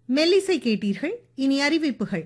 மெல்லிசை கேட்டீர்கள் இனி அறிவிப்புகள்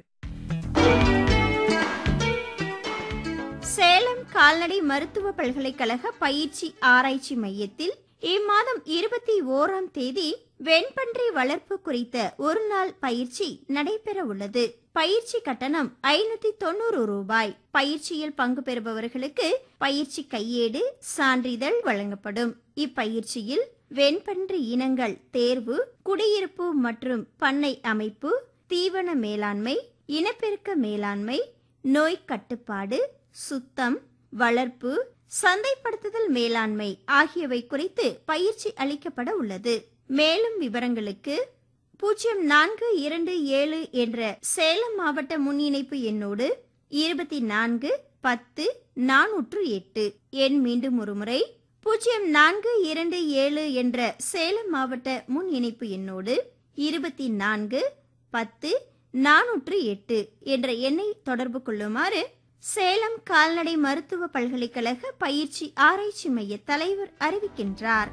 சேலம் கால்நடை மருத்துவ பல்கலைக்கழக பயிற்சி ஆராய்ச்சி மையத்தில் இம்மாதம் இருபத்தி ஓராம் தேதி வெண்பன்றி வளர்ப்பு குறித்த ஒரு நாள் பயிற்சி நடைபெற உள்ளது பயிற்சி கட்டணம் ஐநூத்தி தொண்ணூறு ரூபாய் பயிற்சியில் பங்கு பெறுபவர்களுக்கு பயிற்சி கையேடு சான்றிதழ் வழங்கப்படும் இப்பயிற்சியில் வெண்பன்றி இனங்கள் தேர்வு குடியிருப்பு மற்றும் பண்ணை அமைப்பு தீவன மேலாண்மை இனப்பெருக்க மேலாண்மை நோய் கட்டுப்பாடு சுத்தம் வளர்ப்பு சந்தைப்படுத்துதல் மேலாண்மை ஆகியவை குறித்து பயிற்சி அளிக்கப்பட உள்ளது மேலும் விவரங்களுக்கு பூஜ்ஜியம் நான்கு இரண்டு ஏழு என்ற சேலம் மாவட்ட முன் இணைப்பு எண்ணோடு இருபத்தி நான்கு பத்து நானூற்று எட்டு எண் மீண்டும் ஒருமுறை பூஜ்ஜியம் நான்கு இரண்டு ஏழு என்ற சேலம் மாவட்ட முன் இணைப்பு எண்ணோடு இருபத்தி நான்கு பத்து நானூற்று எட்டு என்ற எண்ணை தொடர்பு கொள்ளுமாறு சேலம் கால்நடை மருத்துவ பல்கலைக்கழக பயிற்சி ஆராய்ச்சி மைய தலைவர் அறிவிக்கின்றார்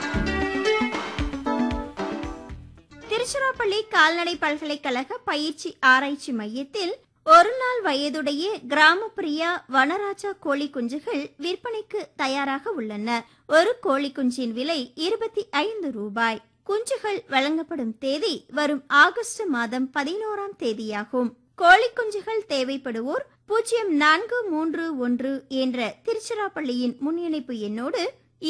திருச்சிராப்பள்ளி கால்நடை பல்கலைக்கழக பயிற்சி ஆராய்ச்சி மையத்தில் ஒரு நாள் வயதுடைய கிராமப்பிரியா வனராஜா கோழி குஞ்சுகள் விற்பனைக்கு தயாராக உள்ளன ஒரு கோழி குஞ்சின் விலை இருபத்தி ஐந்து ரூபாய் குஞ்சுகள் வழங்கப்படும் தேதி வரும் ஆகஸ்ட் மாதம் பதினோராம் தேதியாகும் கோழி குஞ்சுகள் தேவைப்படுவோர் பூஜ்ஜியம் நான்கு மூன்று ஒன்று என்ற திருச்சிராப்பள்ளியின் முன்னிணைப்பு எண்ணோடு